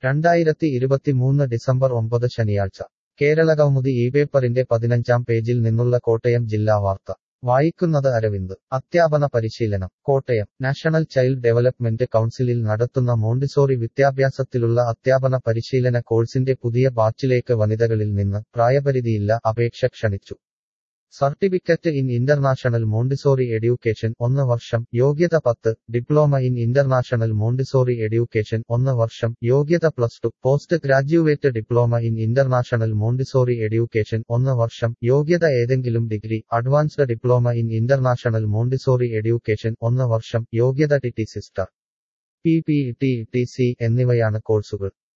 രണ്ടായിരത്തി ഇരുപത്തിമൂന്ന് ഡിസംബർ ഒമ്പത് ശനിയാഴ്ച കേരളകൗമുദി ഈ പേപ്പറിന്റെ പതിനഞ്ചാം പേജിൽ നിന്നുള്ള കോട്ടയം ജില്ലാ വാർത്ത വായിക്കുന്നത് അരവിന്ദ് അധ്യാപന പരിശീലനം കോട്ടയം നാഷണൽ ചൈൽഡ് ഡെവലപ്മെന്റ് കൗൺസിലിൽ നടത്തുന്ന മോണ്ടിസോറി വിദ്യാഭ്യാസത്തിലുള്ള അധ്യാപന പരിശീലന കോഴ്സിന്റെ പുതിയ ബാച്ചിലേക്ക് വനിതകളിൽ നിന്ന് പ്രായപരിധിയില്ല അപേക്ഷ ക്ഷണിച്ചു certificate in international Montessori education ഒന്ന് വർഷം യോഗ്യത പത്ത് diploma in international Montessori education ഒന്ന് വർഷം യോഗ്യത plus two post graduate diploma in international Montessori education ഒന്ന് വർഷം യോഗ്യത ഏതെങ്കിലും degree advanced diploma in international Montessori education ഒന്ന് വർഷം യോഗ്യത ടി ടി സിസ്റ്റർ P P T T C എന്നിവയാണ് കോഴ്സുകൾ